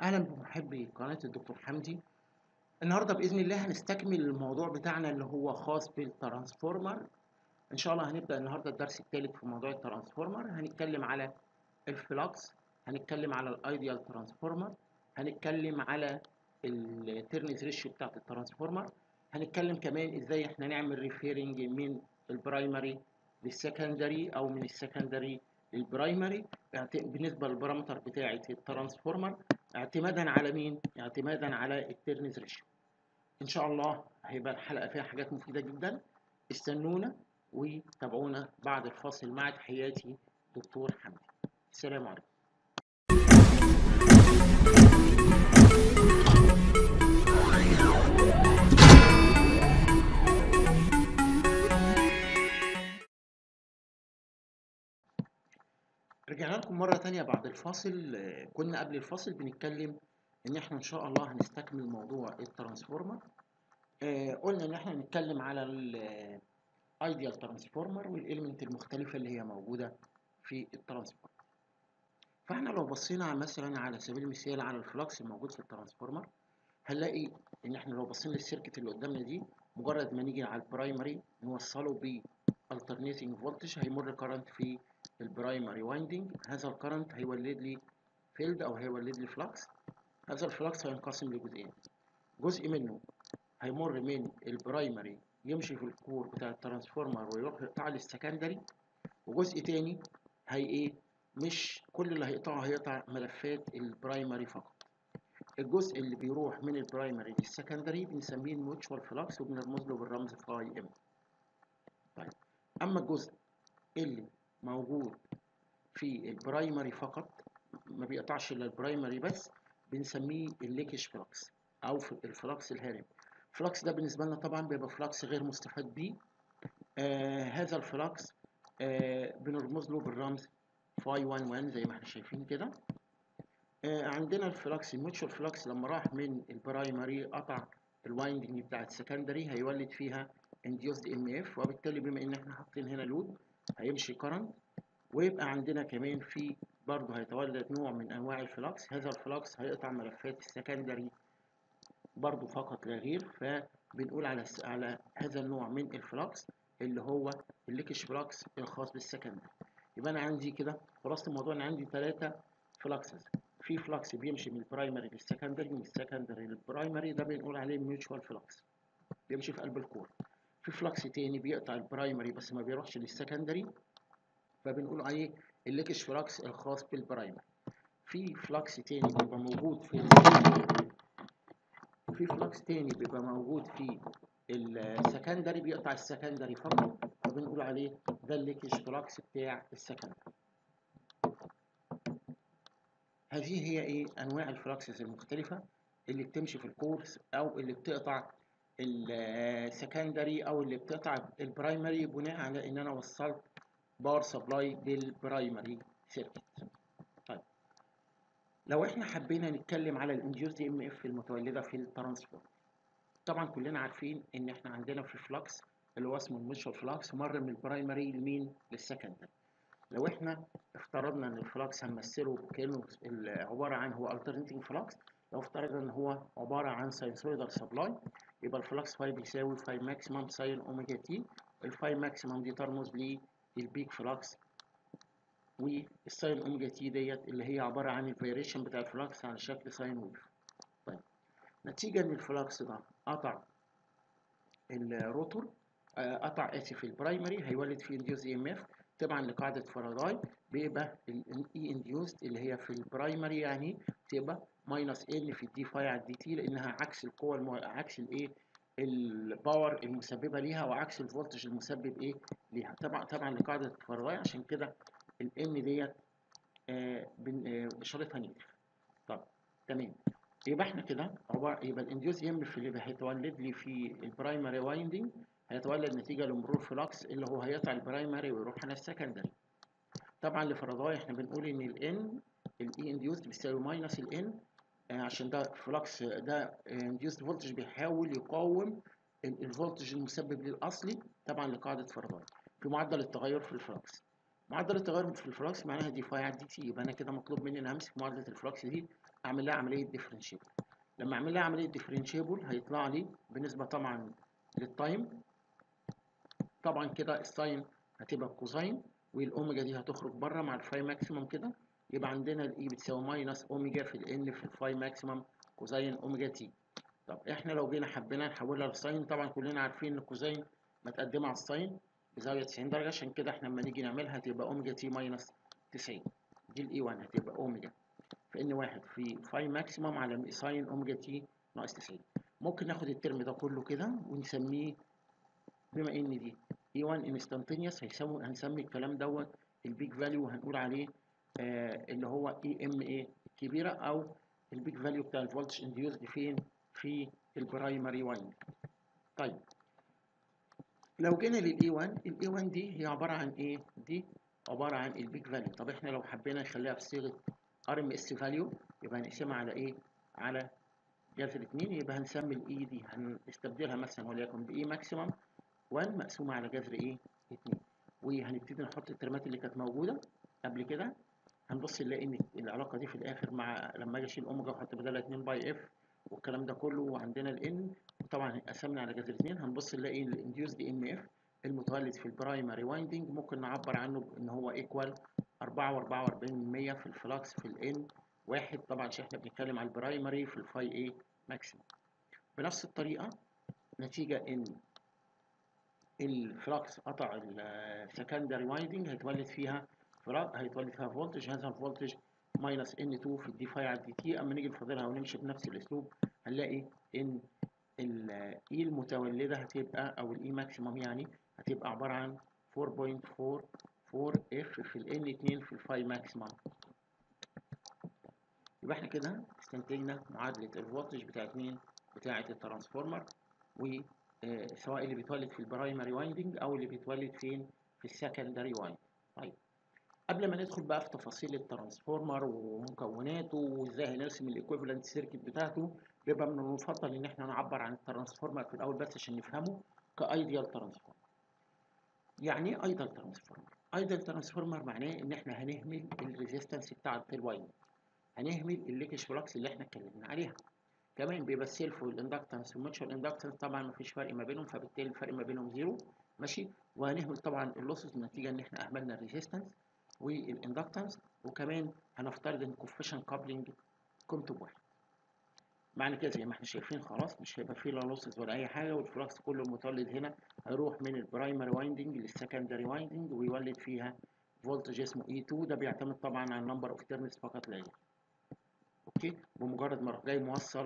اهلا بمحبي قناه الدكتور حمدي النهارده باذن الله هنستكمل الموضوع بتاعنا اللي هو خاص بالترانسفورمر ان شاء الله هنبدا النهارده الدرس الثالث في موضوع الترانسفورمر هنتكلم على الفلكس هنتكلم على الايديال ترانسفورمر هنتكلم على التيرنز ريشيو بتاعت الترانسفورمر هنتكلم كمان ازاي احنا نعمل ريفيرنج من البرايمري للسكندري او من السكندري للبرايمري بالنسبه للبارامتر بتاعه الترانسفورمر اعتمادا على مين اعتمادا على التيرنز ريشيو ان شاء الله هيبقى الحلقه فيها حاجات مفيده جدا استنونا وتابعونا بعد الفاصل مع تحياتي دكتور حمدي السلام عليكم رجعنا لكم مرة تانية بعد الفاصل كنا قبل الفاصل بنتكلم ان احنا ان شاء الله هنستكمل موضوع الترانسفورمر قلنا ان احنا هنتكلم على الايديال ترانسفورمر والاليمنت المختلفة اللي هي موجودة في الترانسفورمر فاحنا لو بصينا مثلا على سبيل المثال على الفلكس الموجود في الترانسفورمر هنلاقي ان احنا لو بصينا للسيركت اللي قدامنا دي مجرد ما نيجي على البرايمري نوصله ب alternating voltage هيمر كرنت في البرايمري وايندنج هذا الكرنت هيولد لي فيلد او هيولد لي فلكس هذا الفلكس هينقسم لجزئين جزء منه هيمر من البرايمري يمشي في الكور بتاع الترانسفورمر ويروح يقطع لي السكندري وجزء تاني هي ايه مش كل اللي هيقطعه هيقطع ملفات البرايمري فقط الجزء اللي بيروح من البرايمري للسكندري بنسميه الموتشوال فلكس وبنرمز له بالرمز فاي ام طيب اما الجزء اللي موجود في البرايمري فقط ما بيقطعش الا البرايمري بس بنسميه الليكش فلكس او الفلكس الهارب الفلكس ده بالنسبه لنا طبعا بيبقى فلكس غير مستفاد بيه آه هذا الفلكس آه بنرمز له بالرمز فاي 1 1 زي ما احنا شايفين كده آه عندنا الفلكس الميوتشوال فلكس لما راح من البرايمري قطع الوايندنج بتاع السكندري هيولد فيها induced EMF وبالتالي بما ان احنا حاطين هنا لود هيمشي كرنت ويبقى عندنا كمان في برضه هيتولد نوع من انواع الفلكس هذا الفلكس هيقطع ملفات السكندري برضه فقط لا غير فبنقول على على هذا النوع من الفلكس اللي هو الليكش فلكس الخاص بالسكندري يبقى انا عندي كده خلاصه الموضوع انا عندي ثلاثه فلكسز في فلكس بيمشي من البرايمري للسكندري من السكندري للبرايمري ده بنقول عليه ميوتشوال فلكس بيمشي في قلب الكور في فلكس تاني بيقطع البرايمري بس ما بيروحش للسكندري فبنقول عليه الليكش فلكس الخاص بالبرايمري في فلكس تاني بيبقى موجود في في فلكس تاني بيبقى موجود في السكندري بيقطع السكندري فقط فبنقول عليه ده الليكش فلكس بتاع السكندري هذه هي ايه انواع الفلكسز المختلفه اللي بتمشي في الكورس او اللي بتقطع السكندري او اللي بتقطع البرايمري بناء على ان انا وصلت باور سبلاي للبرايمري سيركت طيب لو احنا حبينا نتكلم على الانديوز ام اف المتولده في الترانسفورم طبعا كلنا عارفين ان احنا عندنا في فلكس اللي هو اسمه الميشوال فلكس مر من البرايمري لمين للسكندري لو احنا افترضنا ان الفلكس هنمثله كانه عباره عن هو alternating فلكس لو افترضنا ان هو عباره عن ساينسويدال سبلاي يبقى الفلكس فاي بيساوي فاي ماكسيمم ساين اوميجا تي الفاي ماكسيمم دي ترمز للبيك فلكس والساين اوميجا تي ديت اللي هي عباره عن الفيريشن بتاع الفلكس على شكل ساين ويف طيب نتيجه ان الفلكس ده قطع الروتور قطع اسف البرايمري هيولد فيه انديوز اي ام اف طبعا لقاعده فاراداي بيبقى الاي انديوزد اللي هي في البرايمري يعني تبقى ماينس ان في الدي فاي على الدي تي لانها عكس القوه المو... عكس الايه الباور المسببه ليها وعكس الفولتج المسبب ايه ليها طبعا طبعا لقاعده فاراداي عشان كده الان ديت آه آه اشارتها نيجاتيف طب تمام يبقى احنا كده عباره يبقى الانديوز ام في اللي هيتولد لي في البرايمري وايندنج هيتولد نتيجه لمرور فلكس اللي هو هيقطع البرايمري ويروح على السكندري طبعا لفرضاي احنا بنقول ان الان الاي انديوزد بيساوي ماينس الان عشان ده فلكس ده انديوزد فولتج بيحاول يقاوم الفولتج المسبب للاصلي طبعا لقاعده فاراداي في معدل التغير في الفلكس معدل التغير في الفلكس معناها دي فاي على دي تي يبقى انا كده مطلوب مني ان امسك معادله الفلكس دي اعمل لها عمليه ديفرنشيبل لما اعمل لها عمليه ديفرنشيبل هيطلع لي بالنسبه طبعا للتايم طبعا كده الساين هتبقى كوزاين والاوميجا دي هتخرج بره مع الفاي ماكسيمم كده يبقى عندنا الاي بتساوي ماينس اوميجا في الان في الفاي ماكسيمم كوزاين اوميجا تي طب احنا لو جينا حبينا نحولها لساين طبعا كلنا عارفين ان الكوزاين متقدمه على الساين بزاويه 90 درجه عشان كده احنا لما نيجي نعملها هتبقى اوميجا تي ماينس 90 دي الاي 1 هتبقى اوميجا في ان واحد في فاي ماكسيمم على ساين اوميجا تي ناقص 90 ممكن ناخد الترم ده كله كده ونسميه بما ان دي اي 1 انستانتينيوس هيسموا هنسمي الكلام دوت البيك فاليو وهنقول عليه آه اللي هو اي ام اي الكبيره او البيك فاليو بتاع الفولتج انديوزد فين في البرايمري وايند طيب لو جينا للاي 1 الاي 1 دي هي عباره عن ايه دي عباره عن البيك فاليو طب احنا لو حبينا نخليها في صيغه ار ام اس فاليو يبقى هنقسمها على ايه على جذر 2 يبقى هنسمي الاي دي هنستبدلها مثلا وليكن باي ماكسيمم 1 مقسومه على جذر ايه 2 وهنبتدي نحط الترمات اللي كانت موجوده قبل كده هنبص نلاقي ان العلاقه دي في الاخر مع لما اجي اشيل اوميجا واحط بدالها 2 باي اف والكلام ده كله وعندنا الان وطبعا قسمنا على جذر 2 هنبص نلاقي الانديوس دي ام اف المتولد في البرايمري وايندنج ممكن نعبر عنه بان هو ايكوال 4 و44% في الفلكس في الان واحد طبعا عشان احنا بنتكلم على البرايمري في الفاي ايه ماكسيموم بنفس الطريقه نتيجه ان الفلكس قطع السكندري وايندنج هيتولد فيها فراغ هيتولد فيها فولتج هذا الفولتج ماينس ان 2 في الدي فاي على الدي تي اما نيجي نفضلها ونمشي بنفس الاسلوب هنلاقي ان الاي المتولده هتبقى او الاي ماكسيمم يعني هتبقى عباره عن 4.44 اف في الان 2 في الفاي ماكسيمم يبقى احنا كده استنتجنا معادله الفولتج بتاعت مين بتاعه الترانسفورمر و سواء اللي بيتولد في البرايمري وايندنج او اللي بيتولد فين في السكندري وايند طيب قبل ما ندخل بقى في تفاصيل الترانسفورمر ومكوناته وازاي هنرسم الايكويفالنت سيركت بتاعته بيبقى من المفضل ان احنا نعبر عن الترانسفورمر في الاول بس عشان نفهمه كايديال ترانسفورمر يعني ايه ايديال ترانسفورمر ايديال ترانسفورمر معناه ان احنا هنهمل الريزيستنس بتاع الوايند هنهمل الليكش فلكس اللي احنا اتكلمنا عليها كمان بيبقى السيلف والاندكتنس والميوتشوال اندكتنس طبعا مفيش فرق ما بينهم فبالتالي الفرق ما بينهم زيرو ماشي وهنهمل طبعا اللوسز نتيجه ان احنا اهملنا الريزيستنس والاندكتنس وكمان هنفترض ان كوفيشن كابلنج قيمته بواحد معنى كده زي ما احنا شايفين خلاص مش هيبقى فيه لا لوسز ولا اي حاجه والفلكس كله متولد هنا هيروح من البرايمري وايندنج للسكندري وايندنج ويولد فيها فولتج اسمه اي 2 ده بيعتمد طبعا على النمبر اوف تيرنز فقط لا غير اوكي بمجرد ما اروح جاي موصل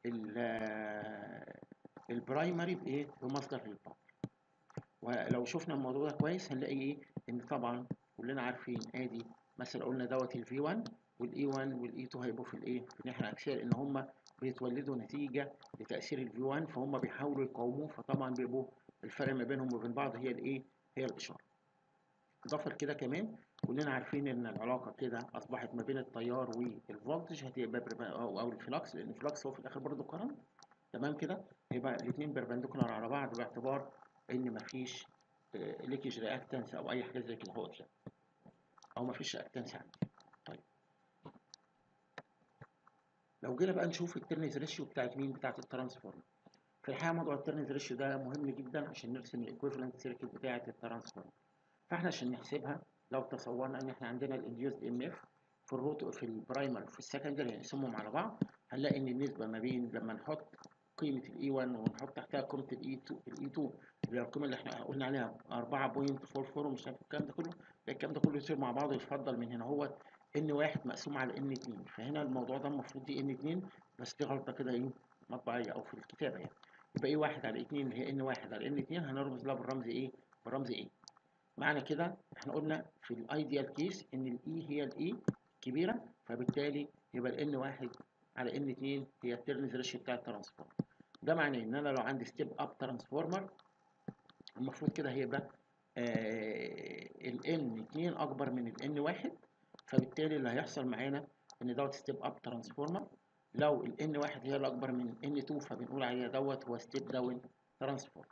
البرايمري بايه بمصدر للباور ولو شفنا الموضوع ده كويس هنلاقي ايه ان طبعا كلنا عارفين ادي مثلا قلنا دوت الفي 1 والاي 1 والاي 2 هيبقوا في الايه في الناحيه العكسيه لان هم بيتولدوا نتيجه لتاثير الفي 1 فهم بيحاولوا يقاوموه فطبعا بيبقوا الفرق ما بينهم وبين بعض هي الايه هي الاشاره اضافه لكده كمان كلنا عارفين ان العلاقه كده اصبحت ما بين التيار والفولتج هتبقى او, أو الفلكس لان الفلكس هو في الاخر برضه كرنت تمام كده يبقى الاثنين بيربنديكولار على بعض باعتبار ان مفيش ليكج رياكتنس او اي حاجه زي كده هو يعني او مفيش رياكتنس عندي طيب لو جينا بقى نشوف الترنز ريشيو بتاعت مين بتاعت الترانسفورمر في الحقيقه موضوع الترنز ريشيو ده مهم جدا عشان نرسم الايكويفالنت سيركت بتاعت الترانسفورمر فاحنا عشان نحسبها لو تصورنا ان احنا عندنا الانديوزد ام اف في الروت في البرايمر وفي السكندري نقسمهم على بعض هنلاقي ان النسبه ما بين لما نحط قيمه الاي 1 ونحط تحتها قيمه الاي 2 الاي 2 اللي هي القيمه اللي احنا قلنا عليها 4.44 ومش عارف الكلام ده كله الكلام ده كله يصير مع بعضه يتفضل من هنا هو ان واحد مقسوم على ان 2 فهنا الموضوع ده المفروض دي ان 2 بس دي غلطه كده ايه مطبعيه او في الكتابه يعني يبقى ايه واحد على 2 اللي هي ان واحد على ان 2 هنرمز لها بالرمز ايه؟ بالرمز ايه؟ معنى كده احنا قلنا في الايديال كيس ان الاي هي الاي كبيره فبالتالي يبقى الان واحد على ان 2 هي التيرنز ريشيو بتاع الترانسفورمر ده معناه ان انا لو عندي ستيب اب ترانسفورمر المفروض كده هيبقى الان 2 اكبر من الان 1 فبالتالي اللي هيحصل معانا ان دوت ستيب اب ترانسفورمر لو الان 1 هي اللي اكبر من ان 2 فبنقول عليها دوت هو ستيب داون ترانسفورمر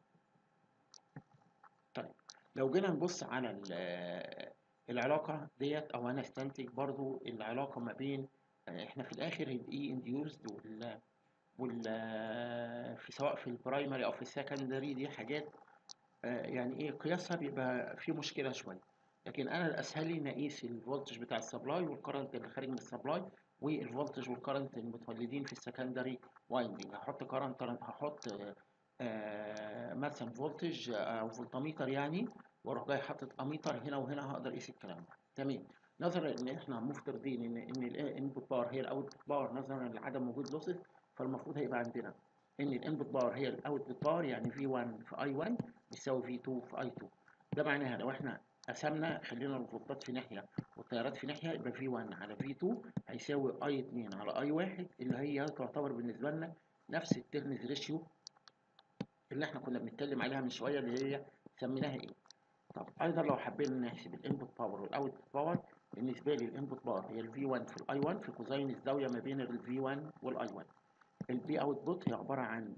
طيب لو جينا نبص على العلاقة ديت أو أنا أستنتج برضو العلاقة ما بين احنا في الاخر الاي انديوزد وال وال في سواء في البرايمري او في السكندري دي حاجات آه، يعني ايه قياسها بيبقى في مشكله شويه لكن انا الاسهل لي ان اقيس الفولتج بتاع السبلاي والكرنت اللي خارج من السبلاي والفولتج والكرنت المتولدين في السكندري وايندنج هحط كرنت هحط آه، آه، مثلا فولتج او فولتميتر يعني واروح جاي حاطط اميتر هنا وهنا هقدر اقيس الكلام ده تمام نظرا ان احنا مفترضين ان ان الانبوت باور هي الاوتبوت باور نظرا لعدم وجود لوسز فالمفروض هيبقى عندنا ان الانبوت باور هي الاوتبوت باور يعني في 1 في اي 1 بيساوي في 2 في اي 2 ده معناها لو احنا قسمنا خلينا الفولتات في ناحيه والتيارات في ناحيه يبقى في 1 على في 2 هيساوي اي 2 على اي 1 اللي هي تعتبر بالنسبه لنا نفس الترنز ريشيو اللي احنا كنا بنتكلم عليها من شويه اللي هي سميناها ايه طب ايضا لو حبينا نحسب الانبوت باور والاوتبوت باور بالنسبه لي الانبوت باور هي الفي 1 في الاي 1 في كوزين الزاويه ما بين الفي 1 والاي 1 البي اوتبوت هي عباره عن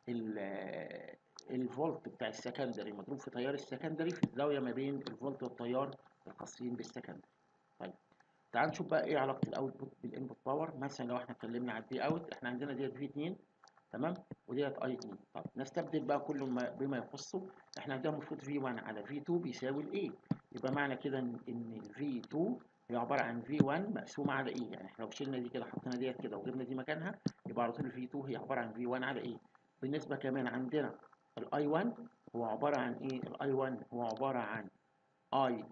الفولت بتاع السكندري مضروب في تيار السكندري في الزاويه ما بين الفولت والتيار الخاصين بالسكندري طيب تعال نشوف بقى ايه علاقه الاوتبوت بالانبوت باور مثلا لو احنا اتكلمنا على البي اوت احنا عندنا ديت في 2 تمام وديت اي 2 طب نستبدل بقى كل ما بما يخصه احنا عندنا المفروض في 1 على في 2 بيساوي الايه يبقى معنى كده ان الفي 2 هي عباره عن في 1 مقسومه على ايه يعني احنا لو شلنا دي كده حطينا ديت كده وجبنا دي مكانها يبقى على طول الفي 2 هي عباره عن في 1 على ايه بالنسبه كمان عندنا الاي 1 هو عباره عن ايه الاي 1 هو عباره عن اي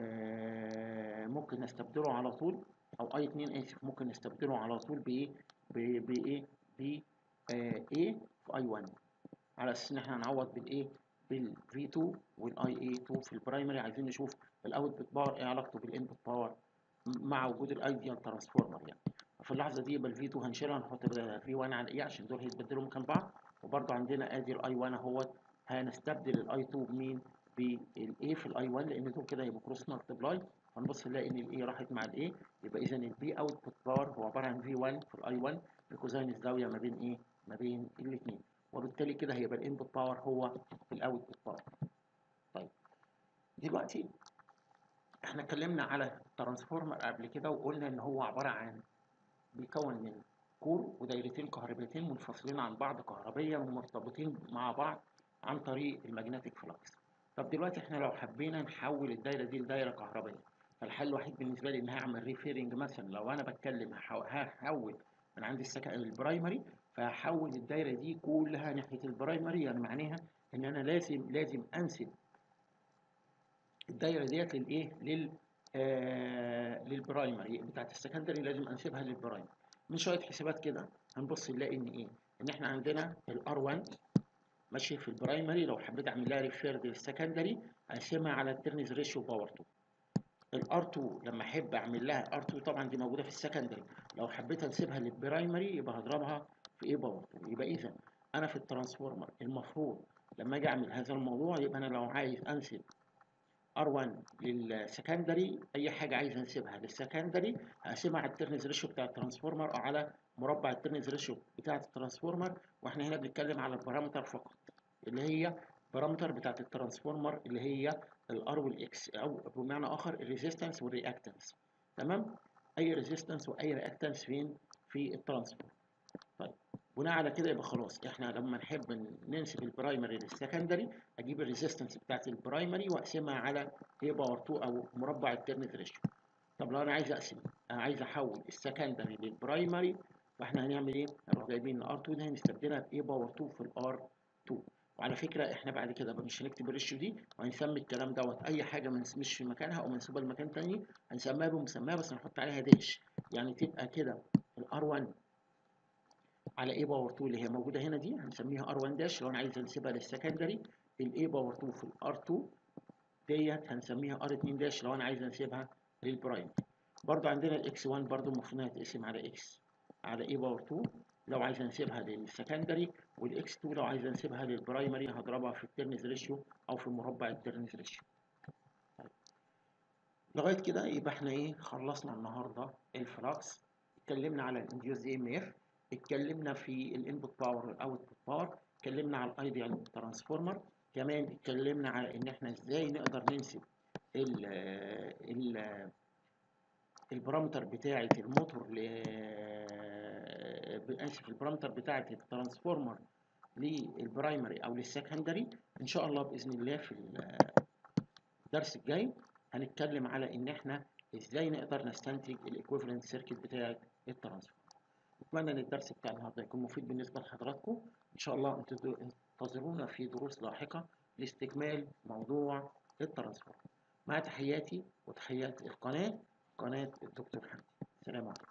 آه ممكن نستبدله على طول او اي 2 اسف ممكن نستبدله على طول بايه بايه ب آه A في اي 1 على اساس ان احنا هنعوض بالايه بالفي 2 والاي اي 2 في البرايمري عايزين نشوف الاوتبوت باور ايه علاقته بالانبوت باور مع وجود الايديال ترانسفورمر يعني في اللحظه دي يبقى الفي 2 هنشيلها نحط بدلها في 1 على ايه عشان دول هيتبدلوا مكان بعض وبرده عندنا ادي الاي 1 اهوت هنستبدل الاي 2 بمين بالاي في الاي 1 لان دول كده هيبقوا كروس مالتبلاي هنبص نلاقي ان الاي راحت مع الاي يبقى اذا البي اوتبوت باور هو عباره عن في 1 في الاي 1 بكوزين الزاويه ما بين ايه ما بين الاثنين وبالتالي كده هيبقى الانبوت باور هو الاوتبوت باور طيب دلوقتي احنا اتكلمنا على الترانسفورمر قبل كده وقلنا ان هو عباره عن بيكون من كور ودايرتين كهربيتين منفصلين عن بعض كهربيا ومرتبطين مع بعض عن طريق المagnetic فلكس طب دلوقتي احنا لو حبينا نحول الدايره دي لدايره كهربيه فالحل الوحيد بالنسبه لي ان هعمل ريفيرنج مثلا لو انا بتكلم هحول من عند السكن البرايمري فهحول الدايره دي كلها ناحيه البرايمري يعني معناها ان انا لازم لازم انسب الدايره ديت للايه لل آه للبرايمري بتاعت السكندري لازم انسبها للبرايمري من شويه حسابات كده هنبص نلاقي ان ايه ان احنا عندنا الار 1 ماشي في البرايمري لو حبيت اعمل لها ريفيرد للسكندري هقسمها على الترنز ريشيو باور 2 الار 2 لما احب اعمل لها ار 2 طبعا دي موجوده في السكندري لو حبيت انسبها للبرايمري يبقى هضربها في ايه باور 2 يبقى اذا انا في الترانسفورمر المفروض لما اجي اعمل هذا الموضوع يبقى انا لو عايز انسب R1 للسكندري اي حاجه عايز انسبها للسكندري هقسمها على الترنز ريشيو بتاع الترانسفورمر او على مربع الترنز ريشيو بتاع الترانسفورمر واحنا هنا بنتكلم على البارامتر فقط اللي هي بارامتر بتاعت الترانسفورمر اللي هي الار والاكس او بمعنى اخر الريزيستنس والرياكتنس تمام اي ريزيستنس واي رياكتنس فين في الترانسفورمر طيب بناء على كده يبقى خلاص احنا لما نحب ننسب البرايمري للسكندري اجيب الريزيستنس بتاعت البرايمري واقسمها على اي باور 2 او مربع الترنز ريشيو طب لو انا عايز اقسم انا عايز احول السكندري للبرايمري فاحنا هنعمل ايه؟ هنروح جايبين الار 2 دي هنستبدلها باي باور 2 في الار 2 وعلى فكره احنا بعد كده مش هنكتب الريشيو دي وهنسمي الكلام دوت اي حاجه مش في مكانها او منسوبه لمكان تاني هنسميها بمسماها بس نحط عليها داش يعني تبقى كده الار 1 على اي باور 2 اللي هي موجوده هنا دي هنسميها ار 1 داش لو انا عايز انسبها للسكندري الاي باور 2 في الار 2 ديت هنسميها ار 2 داش لو انا عايز انسبها للبرايم برضو عندنا الاكس 1 برضو المفروض انها تقسم على اكس على اي باور 2 لو عايز انسبها للسكندري والاكس 2 لو عايز انسبها للبرايمري هضربها في الترنز ريشيو او في مربع الترنز ريشيو طيب. لغايه كده يبقى احنا ايه خلصنا النهارده الفلكس اتكلمنا على الانديوز اي ام اف اتكلمنا في الانبوت باور والاوتبوت باور اتكلمنا على الايديال ترانسفورمر كمان اتكلمنا على ان احنا ازاي نقدر ننسب ال ال البارامتر بتاعة الموتور ل اسف البارامتر بتاعة الترانسفورمر للبرايمري او للسكندري ان شاء الله باذن الله في الدرس الجاي هنتكلم على ان احنا ازاي نقدر نستنتج الايكويفالنت سيركت بتاعة الترانسفورمر اتمنى ان الدرس بتاع النهارده يكون مفيد بالنسبه لحضراتكم ان شاء الله انتظرونا في دروس لاحقه لاستكمال موضوع الترانسفورمر مع تحياتي وتحيات القناه قناه الدكتور حمدي سلام عليكم